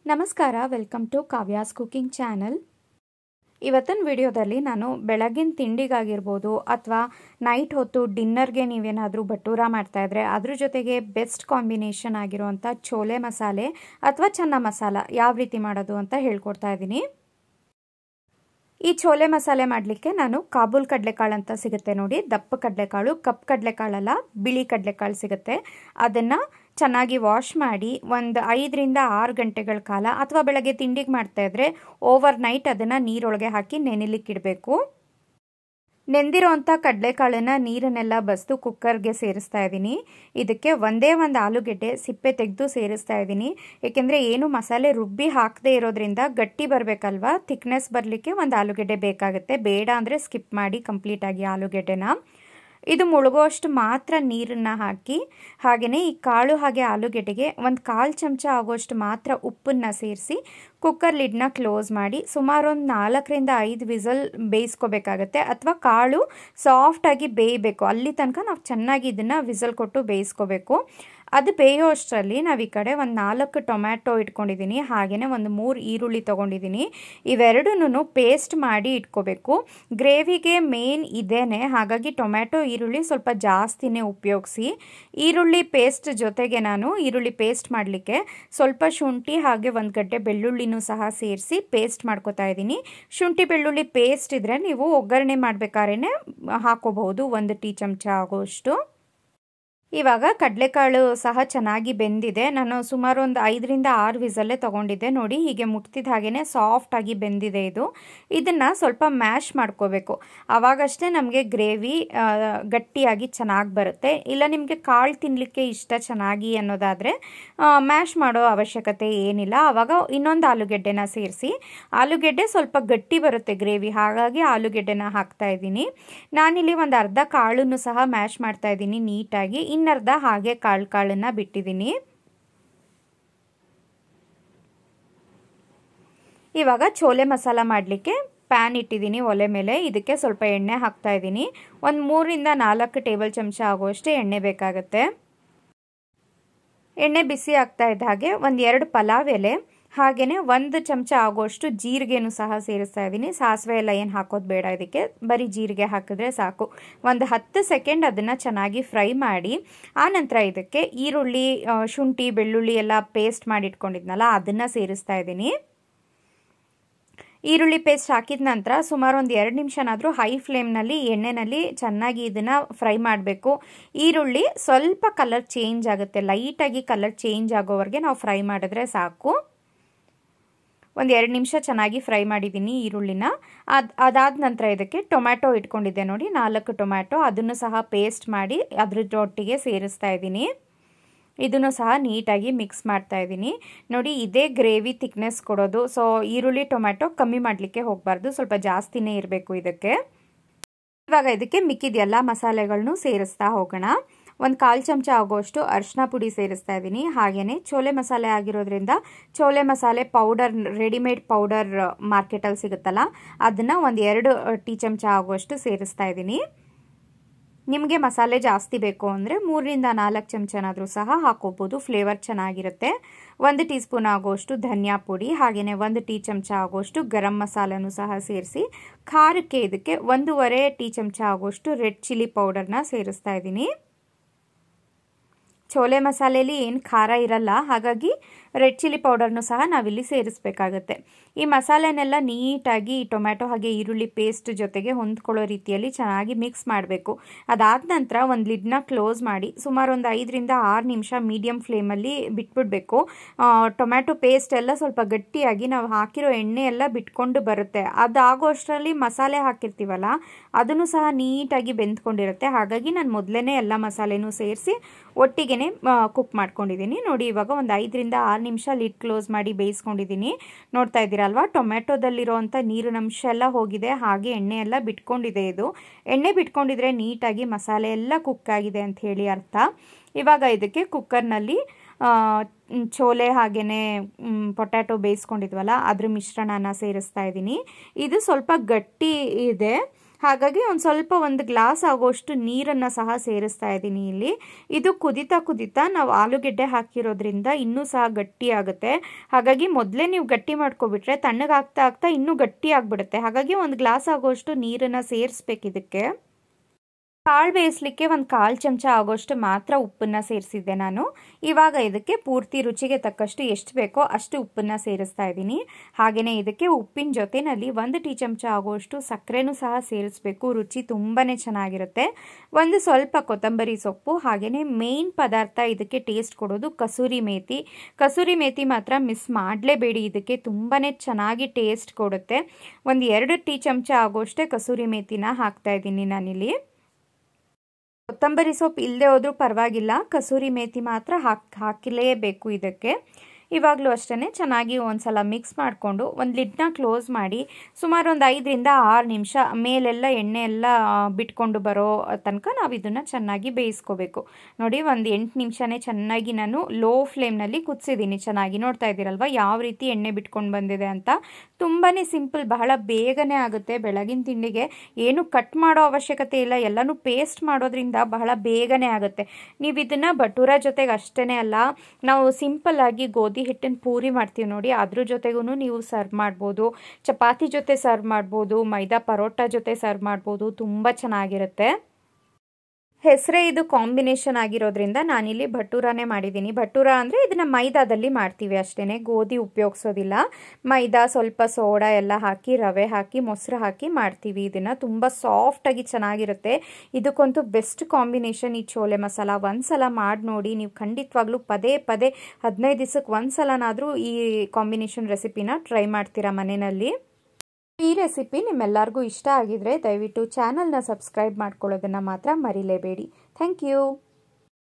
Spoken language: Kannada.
ನಮಸ್ಕಾರ welcome to Kavya's cooking channel ಇವತ್ತಿನ ವಿಡಿಯೋದಲ್ಲಿ ನಾನು ಬೆಳಗಿನ ತಿಂಡಿಗಾಗಿರ್ಬೋದು ಅಥವಾ ನೈಟ್ ಹೊತ್ತು ಡಿನ್ನರ್ಗೆ ನೀವೇನಾದರೂ ಭಟೂರ ಮಾಡ್ತಾಯಿದ್ರೆ ಅದ್ರ ಜೊತೆಗೆ ಬೆಸ್ಟ್ ಕಾಂಬಿನೇಷನ್ ಆಗಿರುವಂಥ ಚೋಲೆ ಮಸಾಲೆ ಅಥವಾ ಚೆನ್ನ ಮಸಾಲ ಯಾವ ರೀತಿ ಮಾಡೋದು ಅಂತ ಹೇಳ್ಕೊಡ್ತಾ ಇದ್ದೀನಿ ಈ ಚೋಲೆ ಮಸಾಲೆ ಮಾಡಲಿಕ್ಕೆ ನಾನು ಕಾಬೂಲ್ ಕಡಲೆಕಾಳು ಅಂತ ಸಿಗುತ್ತೆ ನೋಡಿ ದಪ್ಪ ಕಡಲೆಕಾಳು ಕಪ್ ಕಡಲೆಕಾಳಲ್ಲ ಬಿಳಿ ಕಡಲೆಕಾಳು ಸಿಗುತ್ತೆ ಅದನ್ನು ಚೆನ್ನಾಗಿ ವಾಶ್ ಮಾಡಿ ಒಂದು ಐದರಿಂದ ಆರು ಗಂಟೆಗಳ ಕಾಲ ಅಥವಾ ಬೆಳಗ್ಗೆ ತಿಂಡಿಗೆ ಮಾಡ್ತಾಯಿದ್ರೆ ಓವರ್ ನೈಟ್ ಅದನ್ನು ನೀರೊಳಗೆ ಹಾಕಿ ನೆನೆಲಿಕ್ಕಿಡಬೇಕು ನೆಂದಿರೋಂಥ ಕಡಲೆಕಾಳನ್ನು ನೀರನ್ನೆಲ್ಲ ಬಸ್ದು ಕುಕ್ಕರ್ಗೆ ಸೇರಿಸ್ತಾ ಇದ್ದೀನಿ ಇದಕ್ಕೆ ಒಂದೇ ಒಂದು ಆಲೂಗೆಡ್ಡೆ ಸಿಪ್ಪೆ ತೆಗೆದು ಸೇರಿಸ್ತಾ ಇದ್ದೀನಿ ಏಕೆಂದರೆ ಏನು ಮಸಾಲೆ ರುಬ್ಬಿ ಹಾಕದೇ ಇರೋದ್ರಿಂದ ಗಟ್ಟಿ ಬರಬೇಕಲ್ವಾ ಥಿಕ್ನೆಸ್ ಬರಲಿಕ್ಕೆ ಒಂದು ಆಲೂಗೆಡ್ಡೆ ಬೇಕಾಗುತ್ತೆ ಬೇಡ ಅಂದರೆ ಸ್ಕಿಪ್ ಮಾಡಿ ಕಂಪ್ಲೀಟಾಗಿ ಆಲೂಗೆಡ್ಡೆನ ಇದು ಮುಳುಗೋಷ್ಟು ಮಾತ್ರ ನೀರನ್ನು ಹಾಕಿ ಹಾಗೆಯೇ ಈ ಕಾಳು ಹಾಗೆ ಆಲೂಗೆಡ್ಡೆಗೆ ಒಂದು ಕಾಲು ಚಮಚ ಆಗೋಷ್ಟು ಮಾತ್ರ ಉಪ್ಪನ್ನು ಸೇರಿಸಿ ಕುಕ್ಕರ್ ಲಿಡ್ನ ಕ್ಲೋಸ್ ಮಾಡಿ ಸುಮಾರು ಒಂದು ನಾಲ್ಕರಿಂದ ಐದು ವಿಸಲ್ ಬೇಯಿಸ್ಕೋಬೇಕಾಗತ್ತೆ ಅಥವಾ ಕಾಳು ಸಾಫ್ಟಾಗಿ ಬೇಯಬೇಕು ಅಲ್ಲಿ ತನಕ ನಾವು ಚೆನ್ನಾಗಿ ಇದನ್ನು ವಿಸಲ್ ಕೊಟ್ಟು ಬೇಯಿಸ್ಕೋಬೇಕು ಅದು ಬೇಯೋ ಅಷ್ಟರಲ್ಲಿ ನಾವು ಈ ಕಡೆ ಒಂದು ನಾಲ್ಕು ಟೊಮ್ಯಾಟೊ ಇಟ್ಕೊಂಡಿದ್ದೀನಿ ಹಾಗೆಯೇ ಒಂದು ಮೂರು ಈರುಳ್ಳಿ ತೊಗೊಂಡಿದ್ದೀನಿ ಇವೆರಡೂ ಪೇಸ್ಟ್ ಮಾಡಿ ಇಟ್ಕೋಬೇಕು ಗ್ರೇವಿಗೆ ಮೇನ್ ಇದೇನೆ ಹಾಗಾಗಿ ಟೊಮ್ಯಾಟೊ ಈರುಳ್ಳಿ ಸ್ವಲ್ಪ ಜಾಸ್ತಿನೇ ಉಪಯೋಗಿಸಿ ಈರುಳ್ಳಿ ಪೇಸ್ಟ್ ಜೊತೆಗೆ ನಾನು ಈರುಳ್ಳಿ ಪೇಸ್ಟ್ ಮಾಡಲಿಕ್ಕೆ ಸ್ವಲ್ಪ ಶುಂಠಿ ಹಾಗೆ ಒಂದು ಗಡ್ಡೆ ಬೆಳ್ಳುಳ್ಳಿನೂ ಸಹ ಸೇರಿಸಿ ಪೇಸ್ಟ್ ಮಾಡ್ಕೋತಾ ಇದ್ದೀನಿ ಶುಂಠಿ ಬೆಳ್ಳುಳ್ಳಿ ಪೇಸ್ಟ್ ಇದ್ದರೆ ನೀವು ಒಗ್ಗರಣೆ ಮಾಡಬೇಕಾದ್ರೆ ಹಾಕೋಬಹುದು ಒಂದು ಟೀ ಚಮಚ ಆಗೋಷ್ಟು ಇವಾಗ ಕಡಲೆಕಾಳು ಸಹ ಚೆನ್ನಾಗಿ ಬೆಂದಿದೆ ನಾನು ಸುಮಾರು ಒಂದು ಐದರಿಂದ ಆರು ವಿಸಲ್ಲೇ ತೊಗೊಂಡಿದ್ದೆ ನೋಡಿ ಹೀಗೆ ಮುಟ್ತಿದ್ದ ಹಾಗೆಯೇ ಸಾಫ್ಟಾಗಿ ಬೆಂದಿದೆ ಇದು ಇದನ್ನು ಸ್ವಲ್ಪ ಮ್ಯಾಶ್ ಮಾಡ್ಕೋಬೇಕು ಆವಾಗಷ್ಟೇ ನಮಗೆ ಗ್ರೇವಿ ಗಟ್ಟಿಯಾಗಿ ಚೆನ್ನಾಗಿ ಬರುತ್ತೆ ಇಲ್ಲ ನಿಮಗೆ ಕಾಳು ತಿನ್ನಲಿಕ್ಕೆ ಇಷ್ಟ ಚೆನ್ನಾಗಿ ಅನ್ನೋದಾದರೆ ಮ್ಯಾಶ್ ಮಾಡೋ ಅವಶ್ಯಕತೆ ಏನಿಲ್ಲ ಆವಾಗ ಇನ್ನೊಂದು ಆಲೂಗೆಡ್ಡೆನ ಸೇರಿಸಿ ಆಲೂಗೆಡ್ಡೆ ಸ್ವಲ್ಪ ಗಟ್ಟಿ ಬರುತ್ತೆ ಗ್ರೇವಿ ಹಾಗಾಗಿ ಆಲೂಗೆಡ್ಡೆನ ಹಾಕ್ತಾ ಇದ್ದೀನಿ ನಾನಿಲ್ಲಿ ಒಂದು ಅರ್ಧ ಕಾಳನ್ನು ಸಹ ಮ್ಯಾಶ್ ಮಾಡ್ತಾ ಇದ್ದೀನಿ ನೀಟಾಗಿ ಇನ್ನರ್ಧ ಹಾಗೆ ಕಾಳು ಕಾಳನ್ನು ಬಿಟ್ಟಿದ್ದೀನಿ ಇವಾಗ ಚೋಲೆ ಮಸಾಲ ಮಾಡಲಿಕ್ಕೆ ಪ್ಯಾನ್ ಇಟ್ಟಿದ್ದೀನಿ ಒಲೆ ಮೇಲೆ ಇದಕ್ಕೆ ಸ್ವಲ್ಪ ಎಣ್ಣೆ ಹಾಕ್ತಾ ಇದ್ದೀನಿ ಒಂದು ಮೂರಿಂದ ನಾಲ್ಕು ಟೇಬಲ್ ಚಮಚ ಆಗುವಷ್ಟು ಎಣ್ಣೆ ಬೇಕಾಗುತ್ತೆ ಎಣ್ಣೆ ಬಿಸಿ ಆಗ್ತಾ ಇದ್ದ ಹಾಗೆ ಒಂದು ಎರಡು ಪಲಾವ್ ಎಲೆ ಹಾಗೆಯೇ ಒಂದು ಚಮಚ ಆಗೋಷ್ಟು ಜೀರಿಗೆನೂ ಸಹ ಸೇರಿಸ್ತಾ ಇದ್ದೀನಿ ಸಾಸಿವೆ ಎಲ್ಲ ಏನು ಹಾಕೋದು ಬೇಡ ಇದಕ್ಕೆ ಬರೀ ಜೀರಿಗೆ ಹಾಕಿದ್ರೆ ಸಾಕು ಒಂದು ಹತ್ತು ಸೆಕೆಂಡ್ ಅದನ್ನು ಚೆನ್ನಾಗಿ ಫ್ರೈ ಮಾಡಿ ಆನಂತರ ಇದಕ್ಕೆ ಈರುಳ್ಳಿ ಶುಂಠಿ ಬೆಳ್ಳುಳ್ಳಿ ಎಲ್ಲ ಪೇಸ್ಟ್ ಮಾಡಿ ಇಟ್ಕೊಂಡಿದ್ನಲ್ಲ ಅದನ್ನು ಸೇರಿಸ್ತಾ ಇದ್ದೀನಿ ಈರುಳ್ಳಿ ಪೇಸ್ಟ್ ಹಾಕಿದ ನಂತರ ಸುಮಾರು ಒಂದು ಎರಡು ನಿಮಿಷನಾದರೂ ಹೈ ಫ್ಲೇಮ್ನಲ್ಲಿ ಎಣ್ಣೆನಲ್ಲಿ ಚೆನ್ನಾಗಿ ಇದನ್ನು ಫ್ರೈ ಮಾಡಬೇಕು ಈರುಳ್ಳಿ ಸ್ವಲ್ಪ ಕಲರ್ ಚೇಂಜ್ ಆಗುತ್ತೆ ಲೈಟಾಗಿ ಕಲರ್ ಚೇಂಜ್ ಆಗೋವರೆಗೆ ನಾವು ಫ್ರೈ ಮಾಡಿದ್ರೆ ಸಾಕು ಒಂದು ಎರಡು ನಿಮಿಷ ಚೆನ್ನಾಗಿ ಫ್ರೈ ಮಾಡಿದ್ದೀನಿ ಈರುಳ್ಳಿನ ಅದು ಅದಾದ ನಂತರ ಇದಕ್ಕೆ ಟೊಮ್ಯಾಟೊ ಇಟ್ಕೊಂಡಿದ್ದೆ ನೋಡಿ ನಾಲ್ಕು ಟೊಮ್ಯಾಟೊ ಅದನ್ನು ಸಹ ಪೇಸ್ಟ್ ಮಾಡಿ ಅದ್ರೊಟ್ಟಿಗೆ ಸೇರಿಸ್ತಾ ಇದ್ದೀನಿ ಇದನ್ನು ಸಹ ನೀಟಾಗಿ ಮಿಕ್ಸ್ ಮಾಡ್ತಾ ಇದ್ದೀನಿ ನೋಡಿ ಇದೇ ಗ್ರೇವಿ ಥಿಕ್ನೆಸ್ ಕೊಡೋದು ಸೊ ಈರುಳ್ಳಿ ಟೊಮ್ಯಾಟೊ ಕಮ್ಮಿ ಮಾಡಲಿಕ್ಕೆ ಹೋಗಬಾರ್ದು ಸ್ವಲ್ಪ ಜಾಸ್ತಿನೇ ಇರಬೇಕು ಇದಕ್ಕೆ ಇವಾಗ ಇದಕ್ಕೆ ಮಿಕ್ಕಿದ ಎಲ್ಲ ಮಸಾಲೆಗಳನ್ನು ಸೇರಿಸ್ತಾ ಹೋಗೋಣ ಒಂದು ಕಾಲು ಚಮಚ ಆಗೋಷ್ಟು ಅರಿಶಿನ ಪುಡಿ ಸೇರಿಸ್ತಾ ಇದ್ದೀನಿ ಹಾಗೆಯೇ ಚೋಲೆ ಮಸಾಲೆ ಆಗಿರೋದ್ರಿಂದ ಚೋಲೆ ಮಸಾಲೆ ಪೌಡರ್ ರೆಡಿಮೇಡ್ ಪೌಡರ್ ಮಾರ್ಕೆಟಲ್ಲಿ ಸಿಗುತ್ತಲ್ಲ ಅದನ್ನು ಒಂದು ಎರಡು ಟೀ ಚಮಚ ಆಗುವಷ್ಟು ಸೇರಿಸ್ತಾ ಇದ್ದೀನಿ ನಿಮಗೆ ಮಸಾಲೆ ಜಾಸ್ತಿ ಬೇಕು ಅಂದರೆ ಮೂರರಿಂದ ನಾಲ್ಕು ಚಮಚನಾದರೂ ಸಹ ಹಾಕೋಬೋದು ಫ್ಲೇವರ್ ಚೆನ್ನಾಗಿರುತ್ತೆ ಒಂದು ಟೀ ಸ್ಪೂನ್ ಆಗೋಷ್ಟು ಧನಿಯಾ ಪುಡಿ ಹಾಗೆಯೇ ಒಂದು ಟೀ ಚಮಚ ಆಗೋಷ್ಟು ಗರಂ ಮಸಾಲನೂ ಸಹ ಸೇರಿಸಿ ಖಾರಕ್ಕೆ ಇದಕ್ಕೆ ಒಂದೂವರೆ ಟೀ ಚಮಚ ಆಗೋಷ್ಟು ರೆಡ್ ಚಿಲ್ಲಿ ಪೌಡರ್ನ ಸೇರಿಸ್ತಾ ಇದ್ದೀನಿ ಚೋಲೆ ಮಸಾಲೆಯಲ್ಲಿ ಏನು ಖಾರ ಇರಲ್ಲ ಹಾಗಾಗಿ ರೆಡ್ ಚಿಲ್ಲಿ ಪೌಡರ್ನು ಸಹ ನಾವಿಲ್ಲಿ ಸೇರಿಸಬೇಕಾಗತ್ತೆ ಈ ಮಸಾಲೆನೆಲ್ಲ ನೀಟಾಗಿ ಟೊಮ್ಯಾಟೊ ಹಾಗೆ ಈರುಳ್ಳಿ ಪೇಸ್ಟ್ ಜೊತೆಗೆ ಹೊಂದ್ಕೊಳ್ಳೋ ರೀತಿಯಲ್ಲಿ ಚೆನ್ನಾಗಿ ಮಿಕ್ಸ್ ಮಾಡಬೇಕು ಅದಾದ ನಂತರ ಒಂದು ಲಿಡ್ನ ಕ್ಲೋಸ್ ಮಾಡಿ ಸುಮಾರು ಒಂದು ಐದರಿಂದ ಆರು ನಿಮಿಷ ಮೀಡಿಯಮ್ ಫ್ಲೇಮಲ್ಲಿ ಬಿಟ್ಬಿಡಬೇಕು ಟೊಮ್ಯಾಟೊ ಪೇಸ್ಟ್ ಎಲ್ಲ ಸ್ವಲ್ಪ ಗಟ್ಟಿಯಾಗಿ ನಾವು ಹಾಕಿರೋ ಎಣ್ಣೆ ಎಲ್ಲ ಬಿಟ್ಕೊಂಡು ಬರುತ್ತೆ ಅದಾಗೋ ಅಷ್ಟರಲ್ಲಿ ಮಸಾಲೆ ಹಾಕಿರ್ತೀವಲ್ಲ ಅದನ್ನು ಸಹ ನೀಟಾಗಿ ಬೆಂದ್ಕೊಂಡಿರುತ್ತೆ ಹಾಗಾಗಿ ನಾನು ಮೊದಲೇ ಎಲ್ಲ ಮಸಾಲೆನೂ ಸೇರಿಸಿ ಒಟ್ಟಿಗೆ ಕುಕ್ ಮಾಡ್ಕೊಂಡಿದ್ದೀನಿ ನೋಡಿ ಇವಾಗ ಒಂದು ಐದರಿಂದ ಆರು ನಿಮಿಷ ಲಿಡ್ ಕ್ಲೋಸ್ ಮಾಡಿ ಬೇಯಿಸ್ಕೊಂಡಿದ್ದೀನಿ ನೋಡ್ತಾ ಇದ್ದೀರಲ್ವಾ ಟೊಮೆಟೊದಲ್ಲಿರೋವಂಥ ನೀರಿನ ಅಂಶ ಎಲ್ಲ ಹೋಗಿದೆ ಹಾಗೆ ಎಣ್ಣೆ ಎಲ್ಲ ಬಿಟ್ಕೊಂಡಿದೆ ಇದು ಎಣ್ಣೆ ಬಿಟ್ಕೊಂಡಿದ್ರೆ ನೀಟಾಗಿ ಮಸಾಲೆ ಎಲ್ಲ ಕುಕ್ ಆಗಿದೆ ಅಂತ ಹೇಳಿ ಅರ್ಥ ಇವಾಗ ಇದಕ್ಕೆ ಕುಕ್ಕರ್ನಲ್ಲಿ ಚೋಲೆ ಹಾಗೆಯೇ ಪೊಟ್ಯಾಟೊ ಬೇಯಿಸ್ಕೊಂಡಿದ್ವಲ್ಲ ಅದ್ರ ಮಿಶ್ರಣನ ಸೇರಿಸ್ತಾ ಇದ್ದೀನಿ ಇದು ಸ್ವಲ್ಪ ಗಟ್ಟಿ ಇದೆ ಹಾಗಾಗಿ ಒಂದು ಸ್ವಲ್ಪ ಒಂದು ಗ್ಲಾಸ್ ಆಗೋಷ್ಟು ನೀರನ್ನು ಸಹ ಸೇರಿಸ್ತಾ ಇದ್ದೀನಿ ಇಲ್ಲಿ ಇದು ಕುದಿತಾ ಕುದಿತಾ ನಾವು ಆಲೂಗೆಡ್ಡೆ ಹಾಕಿರೋದ್ರಿಂದ ಇನ್ನೂ ಸಹ ಗಟ್ಟಿ ಆಗುತ್ತೆ ಹಾಗಾಗಿ ಮೊದಲೇ ನೀವು ಗಟ್ಟಿ ಮಾಡ್ಕೊಬಿಟ್ರೆ ತಣ್ಣಗಾಗ್ತಾ ಆಗ್ತಾ ಇನ್ನೂ ಗಟ್ಟಿ ಆಗಿಬಿಡುತ್ತೆ ಹಾಗಾಗಿ ಒಂದು ಗ್ಲಾಸ್ ಆಗೋಷ್ಟು ನೀರನ್ನು ಸೇರಿಸ್ಬೇಕು ಇದಕ್ಕೆ ಕಾಳು ಬೇಯಿಸ್ಲಿಕ್ಕೆ ಒಂದು ಕಾಲು ಚಮಚ ಆಗೋಷ್ಟು ಮಾತ್ರ ಉಪ್ಪನ್ನು ಸೇರಿಸಿದ್ದೆ ನಾನು ಇವಾಗ ಇದಕ್ಕೆ ಪೂರ್ತಿ ರುಚಿಗೆ ತಕ್ಕಷ್ಟು ಎಷ್ಟು ಬೇಕೋ ಅಷ್ಟು ಉಪ್ಪನ್ನು ಸೇರಿಸ್ತಾ ಇದ್ದೀನಿ ಹಾಗೆಯೇ ಇದಕ್ಕೆ ಉಪ್ಪಿನ ಜೊತೆಯಲ್ಲಿ ಒಂದು ಟೀ ಚಮಚ ಆಗುವಷ್ಟು ಸಕ್ಕರೆನೂ ಸಹ ಸೇರಿಸ್ಬೇಕು ರುಚಿ ತುಂಬಾ ಚೆನ್ನಾಗಿರುತ್ತೆ ಒಂದು ಸ್ವಲ್ಪ ಕೊತ್ತಂಬರಿ ಸೊಪ್ಪು ಹಾಗೆಯೇ ಮೇಯ್ನ್ ಪದಾರ್ಥ ಇದಕ್ಕೆ ಟೇಸ್ಟ್ ಕೊಡೋದು ಕಸೂರಿ ಮೇಥಿ ಕಸೂರಿ ಮೇಥಿ ಮಾತ್ರ ಮಿಸ್ ಮಾಡಲೇಬೇಡಿ ಇದಕ್ಕೆ ತುಂಬಾ ಚೆನ್ನಾಗಿ ಟೇಸ್ಟ್ ಕೊಡುತ್ತೆ ಒಂದು ಎರಡು ಟೀ ಚಮಚ ಆಗೋಷ್ಟೇ ಕಸೂರಿ ಮೇಥಿನ ಹಾಕ್ತಾ ಇದ್ದೀನಿ ನಾನಿಲ್ಲಿ ಕೊತ್ತಂಬರಿ ಸೊಪ್ಪು ಇಲ್ಲದೆ ಹೋದ್ರೂ ಪರವಾಗಿಲ್ಲ ಕಸೂರಿ ಮೇಥಿ ಮಾತ್ರ ಹಾಕಿ ಹಾಕಲೇಬೇಕು ಇದಕ್ಕೆ ಇವಾಗಲೂ ಅಷ್ಟೇ ಚೆನ್ನಾಗಿ ಒಂದ್ಸಲ ಮಿಕ್ಸ್ ಮಾಡಿಕೊಂಡು ಒಂದು ಲಿಡ್ನ ಕ್ಲೋಸ್ ಮಾಡಿ ಸುಮಾರು ಒಂದು ಐದರಿಂದ ಆರು ನಿಮಿಷ ಮೇಲೆಲ್ಲ ಎಣ್ಣೆ ಎಲ್ಲ ಬಿಟ್ಕೊಂಡು ಬರೋ ತನಕ ನಾವು ಇದನ್ನು ಚೆನ್ನಾಗಿ ಬೇಯಿಸ್ಕೋಬೇಕು ನೋಡಿ ಒಂದು ಎಂಟು ನಿಮಿಷನೇ ಚೆನ್ನಾಗಿ ನಾನು ಲೋ ಫ್ಲೇಮ್ನಲ್ಲಿ ಕುದಿಸಿದ್ದೀನಿ ಚೆನ್ನಾಗಿ ನೋಡ್ತಾ ಇದ್ದೀರಲ್ವ ಯಾವ ರೀತಿ ಎಣ್ಣೆ ಬಿಟ್ಕೊಂಡು ಬಂದಿದೆ ಅಂತ ತುಂಬಾ ಸಿಂಪಲ್ ಬಹಳ ಬೇಗನೆ ಆಗುತ್ತೆ ಬೆಳಗಿನ ತಿಂಡಿಗೆ ಏನು ಕಟ್ ಮಾಡೋ ಅವಶ್ಯಕತೆ ಇಲ್ಲ ಎಲ್ಲನೂ ಪೇಸ್ಟ್ ಮಾಡೋದ್ರಿಂದ ಬಹಳ ಬೇಗನೆ ಆಗುತ್ತೆ ನೀವು ಇದನ್ನು ಭಟೂರ ಜೊತೆಗೆ ಅಷ್ಟೇ ಅಲ್ಲ ನಾವು ಸಿಂಪಲ್ ಆಗಿ ಗೋಧಿ ಹಿಟ್ಟಿನ ಪೂರಿ ಮಾಡ್ತೀವಿ ನೋಡಿ ಅದ್ರ ಜೊತೆಗೂ ನೀವು ಸರ್ವ್ ಮಾಡ್ಬೋದು ಚಪಾತಿ ಜೊತೆ ಸರ್ವ್ ಮಾಡ್ಬೋದು ಮೈದಾ ಪರೋಟ ಜೊತೆ ಸರ್ವ್ ಮಾಡ್ಬೋದು ತುಂಬ ಚೆನ್ನಾಗಿರುತ್ತೆ ಹೆಸರೇ ಇದು ಕಾಂಬಿನೇಷನ್ ಆಗಿರೋದ್ರಿಂದ ನಾನಿಲ್ಲಿ ಭಟೂರನೇ ಮಾಡಿದ್ದೀನಿ ಭಟೂರ ಅಂದರೆ ಇದನ್ನು ಮೈದಾದಲ್ಲಿ ಮಾಡ್ತೀವಿ ಅಷ್ಟೇ ಗೋಧಿ ಉಪಯೋಗಿಸೋದಿಲ್ಲ ಮೈದಾ ಸ್ವಲ್ಪ ಸೋಡಾ ಎಲ್ಲ ಹಾಕಿ ರವೆ ಹಾಕಿ ಮೊಸರು ಹಾಕಿ ಮಾಡ್ತೀವಿ ಇದನ್ನು ತುಂಬ ಸಾಫ್ಟಾಗಿ ಚೆನ್ನಾಗಿರುತ್ತೆ ಇದಕ್ಕಂತೂ ಬೆಸ್ಟ್ ಕಾಂಬಿನೇಷನ್ ಈ ಚೋಲೆ ಮಸಾಲ ಒಂದ್ಸಲ ಮಾಡಿ ನೋಡಿ ನೀವು ಖಂಡಿತವಾಗ್ಲೂ ಪದೇ ಪದೇ ಹದಿನೈದು ದಿವಸಕ್ಕೆ ಒಂದ್ಸಲನಾದರೂ ಈ ಕಾಂಬಿನೇಷನ್ ರೆಸಿಪಿನ ಟ್ರೈ ಮಾಡ್ತೀರಾ ಮನೆಯಲ್ಲಿ ಈ ರೆಸಿಪಿ ನಿಮ್ಮೆಲ್ಲರಿಗೂ ಇಷ್ಟ ಆಗಿದ್ರೆ ದಯವಿಟ್ಟು ಚಾನಲ್ನ ಸಬ್ಸ್ಕ್ರೈಬ್ ಮಾಡ್ಕೊಳ್ಳೋದನ್ನು ಮಾತ್ರ ಮರಿಲೇಬೇಡಿ ಥ್ಯಾಂಕ್ ಯು